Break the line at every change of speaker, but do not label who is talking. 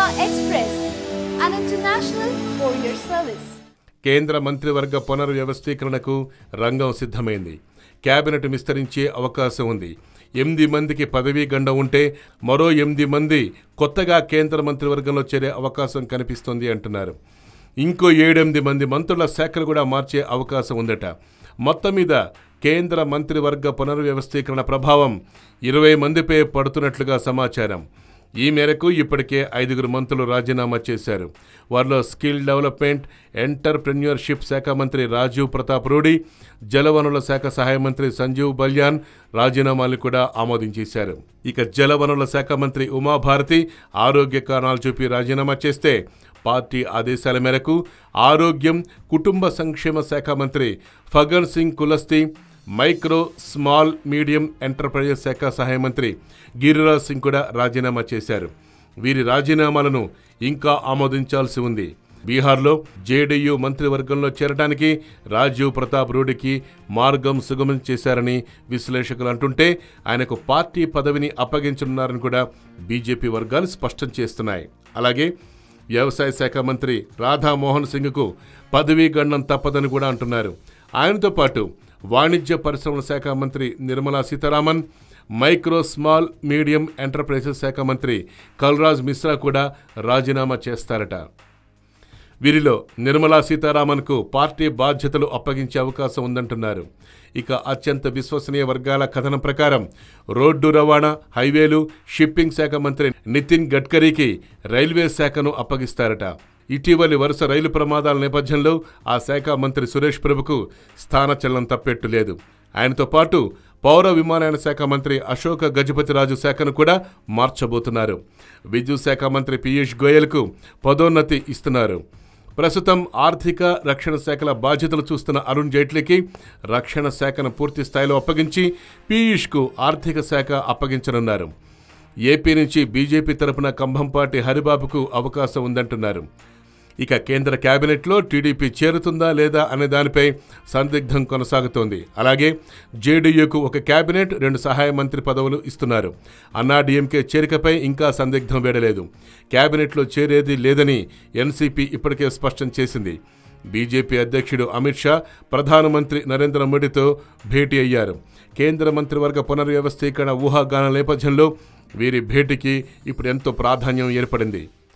Express, an international courier service.
కేంద్ర మంత్రివర్గ పునర్వ్యవస్థీకరణకు రంగం సిద్ధమైంది కేబినెట్ విస్తరించే అవకాశం ఉంది ఎనిమిది మందికి పదవీ గండ ఉంటే మరో ఎనిమిది మంది కొత్తగా కేంద్ర మంత్రివర్గంలో చేరే అవకాశం కనిపిస్తోంది అంటున్నారు ఇంకో ఏడెనిమిది మంది మంత్రుల శాఖలు కూడా మార్చే అవకాశం ఉందట మొత్తం మీద కేంద్ర మంత్రివర్గ పునర్వ్యవస్థీకరణ ప్రభావం ఇరవై మందిపై పడుతున్నట్లుగా సమాచారం ఈ మేరకు ఇప్పటికే ఐదుగురు మంత్రులు రాజీనామా చేశారు వారిలో స్కిల్ డెవలప్మెంట్ ఎంటర్ప్రెన్యూర్షిప్ శాఖ మంత్రి రాజీవ్ ప్రతాప్ రూడి జలవనరుల శాఖ సహాయ మంత్రి సంజీవ్ బల్యాన్ రాజీనామాలు కూడా ఆమోదించేశారు ఇక జలవనరుల శాఖ మంత్రి ఉమాభారతి ఆరోగ్య కారణాలు చూపి రాజీనామా చేస్తే పార్టీ ఆదేశాల మేరకు ఆరోగ్యం కుటుంబ సంక్షేమ శాఖ మంత్రి Faggan Singh Kulaste micro small medium enterprises శాఖ సహాయ మంత్రి గిరిరాజ్ సింగ్ కూడా రాజీనామా చేశారు వీరి రాజీనామాలను ఇంకా ఆమోదించాల్సి ఉంది బీహార్లో జేడీయూ మంత్రివర్గంలో చేరడానికి రాజీవ్ ప్రతాప్ రూడికి మార్గం సుగమం చేశారని విశ్లేషకులు అంటుంటే ఆయనకు పార్టీ పదవిని అప్పగించనున్నారని కూడా బీజేపీ వర్గాలు స్పష్టం చేస్తున్నాయి అలాగే వ్యవసాయ శాఖ మంత్రి రాధామోహన్ సింగ్కు పదవీ గండం తప్పదని కూడా అంటున్నారు ఆయనతో పాటు వాణిజ్య పరిశ్రమల శాఖ మంత్రి Nirmala Sitharaman micro small medium enterprises శాఖ మంత్రి కల్రాజ్ మిశ్రా కూడా రాజీనామా చేస్తారట వీరిలో నిర్మలా సీతారామన్కు పార్టీ బాధ్యతలు అప్పగించే అవకాశం ఉందంటున్నారు ఇక అత్యంత విశ్వసనీయ వర్గాల కథనం ప్రకారం రోడ్డు రవాణా హైవేలు షిప్పింగ్ శాఖ మంత్రి నితిన్ గడ్కరీకి రైల్వే శాఖను అప్పగిస్తారట ఇటీవలి వరుస రైలు ప్రమాదాల నేపథ్యంలో ఆ శాఖ మంత్రి సురేష్ ప్రభుకు స్థానచలనం తప్పెట్టు లేదు ఆయనతో పాటు పౌర విమానయాన శాఖ మంత్రి అశోక గజపతిరాజు శాఖను కూడా మార్చబోతున్నారు విద్యుత్ శాఖ మంత్రి పీయూష్ గోయల్కు పదోన్నతి ఇస్తున్నారు ప్రస్తుతం ఆర్థిక రక్షణ శాఖల బాధ్యతలు చూస్తున్న అరుణ్ జైట్లీకి రక్షణ శాఖను పూర్తి స్థాయిలో అప్పగించి పీయూష్కు ఆర్థిక శాఖ అప్పగించనున్నారు ఏపీ నుంచి బీజేపీ తరపున కంభంపాటి హరిబాబుకు అవకాశం ఉందంటున్నారు ఇక కేంద్ర కేబినెట్లో టీడీపీ చేరుతుందా లేదా అనే దానిపై సందిగ్ధం కొనసాగుతోంది అలాగే జేడీయూకు ఒక కేబినెట్ రెండు సహాయ మంత్రి పదవులు ఇస్తున్నారు అన్నా డీఎంకే చేరికపై ఇంకా సందిగ్ధం వేడలేదు కేబినెట్లో చేరేది లేదని ఎన్సీపీ ఇప్పటికే స్పష్టం చేసింది బీజేపీ అధ్యక్షుడు అమిత్ షా ప్రధానమంత్రి నరేంద్ర మోడీతో భేటీ అయ్యారు కేంద్ర మంత్రివర్గ పునర్వ్యవస్థీకరణ ఊహాగాన నేపథ్యంలో వీరి భేటీకి ఇప్పుడు ఎంతో ప్రాధాన్యం ఏర్పడింది